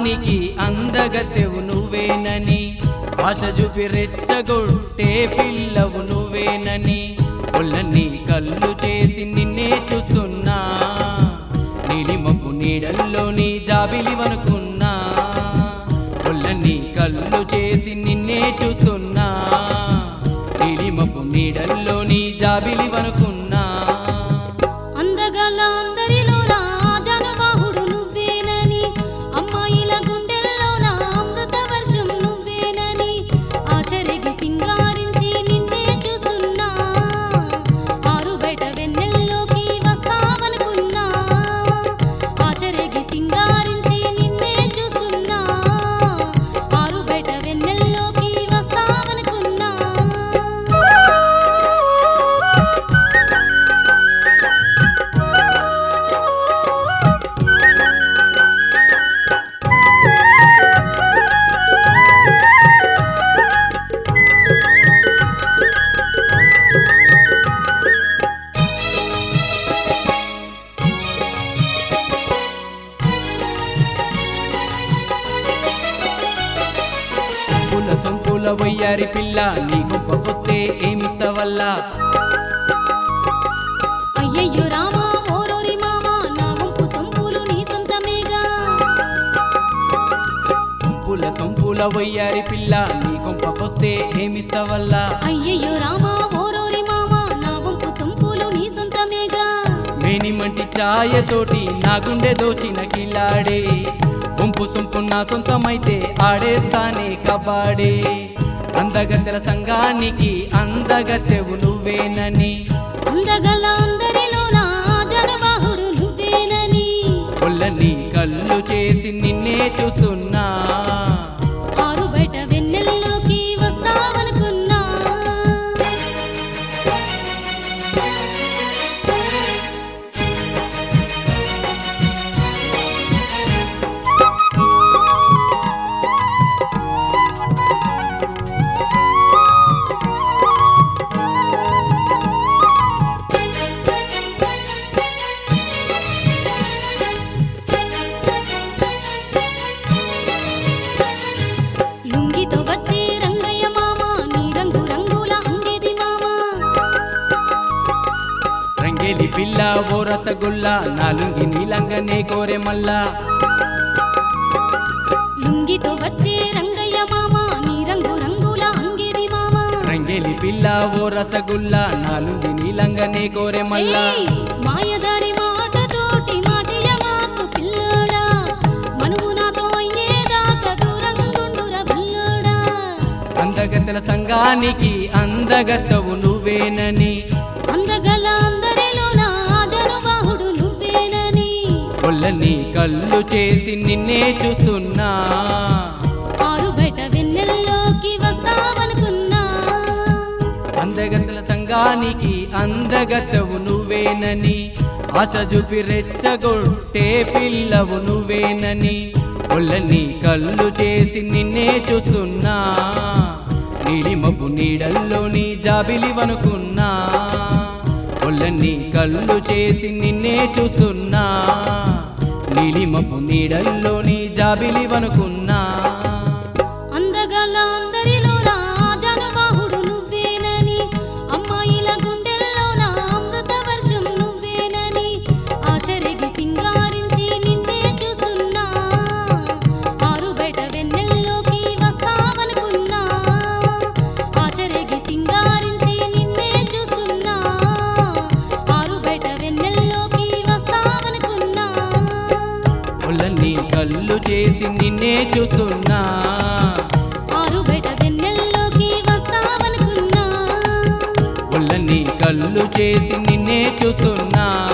సంగానికి అందగతెవు నువ్వేనని ఆశ చూపి రెచ్చగొట్టే పిల్లవు నువ్వేనని ఒళ్ళని కళ్ళు చేసి నిన్నే చూస్తున్నా నీలిమప్పు నీడల్లోని జాబిలి వనుకున్నా ఒళ్ళని కళ్ళు చేసి నిన్నే చూస్తున్నా నీలిమప్పు నీడల్లోని జాబిలి వనుకున్నా అందగల అందరిలోన జనవాహుడు నువ్వేనని అమ్మాయిల గుండెల్లోన అమృత వర్షం నువ్వేనని ఆశరిగి సింగారించి నిన్నే చూస్తున్నా ఆరు బయట వెన్నెల్లోకి వస్తావనుకున్నా ఆశరిగి సింగారించి నిన్నే చూస్తున్నా ఆరు బయట వెన్నెల్లోకి వస్తావనుకున్నా పుల సొంపుల వయ్యారి పిల్ల నీ గొప్ప పొస్తే ఏమిస్తవల్లా అయ్యయ్యో రామా ఓరోరి మామా నా వంపు సొంపులు నీ సొంతమేగా పుల సొంపుల వయ్యారి పిల్ల నీ కొంప పొస్తే ఏమిస్తవల్లా అయ్యయ్యో రామా ఓరోరి మామా నా వంపు సొంపులు నీ సొంతమేగా మేనిమంటి ఛాయతోటి నా గుండె దోచిన కిలాడే వంపు సొంపు నా సొంతమైతే ఆడేస్తానే కబాడే అందగత్తెల సంఘానికి అందగత్తెవు నువ్వేనని అందగల అందరిలో నా జనవాహుడు నువ్వేనని ఒళ్ళని కళ్ళు చేసి నిన్నే చూస్తున్నా ఆరు బయట వెన్నెల్లోకి వస్తావనుకున్నా లుంగితో వచ్చే రంగయ్య మామ నీ రంగు రంగుల అంగేది మామ రంగేలి పిల్ల ఓ రసగుల్లా నాలుంగి నీలంగనే కోరె మల్లా లుంగితో వచ్చే రంగయ్య మామ నీ రంగు రంగుల అంగేది మామ రంగేలి పిల్ల ఓ రసగుల్లా నాలుంగి నీలంగనే కోరె మల్లా ఏయ్, మాయదారి మాటతోటి మాటియ మాకు పిల్లోడా మనువు నాతో అయ్యేదాకా దూరంగుండుర బుల్లోడా అందగత్తెల సంఘానికి అందగత్తవు నువ్వేనని అందగల అందరిలో నా జనుబాహుడు నువ్వేనని ఒళ్ళని కళ్ళు చేసి నిన్నే చూస్తున్నా ఆరు బయట వెన్నెల్లోకి వస్తావనుకున్నా అందగత్తెల సంఘానికి అందగత్తవు నువ్వేనని ఆశ చూపి రెచ్చగొట్టే పిల్లవు నువ్వేనని ఒళ్ళని కళ్ళు చేసి నిన్నే చూస్తున్నా నీలిమబ్బు నీడల్లోని జాబిలి వనుకున్నా ఒళ్ళని కళ్ళు చేసి నిన్నే చూస్తున్నా నీలిమబ్బు నీడల్లోని జాబిలి వనుకున్నా అందగల అందరిలో నా జనవాహుడు నువ్వేనని అమ్మాయిల గుండెల్లో నా అమృత వర్షం నువ్వేనని ఆశరిగి సింగారించి నిన్నే చూస్తున్నా ఆరు బయట వెన్నెల్లోకి వస్తావనుకున్నా ఆశరిగి సింగారించి నిన్నే చూస్తున్నా ఆరు బయట వెన్నెల్లోకి వస్తావనుకున్నా ఒళ్ళని కళ్ళు చేసి నిన్నే చూస్తున్నా ఆరు బయట వెన్నెల్లోకి వస్తావనుకున్నా ఒళ్ళని కళ్ళు చేసి నిన్నే చూస్తున్నా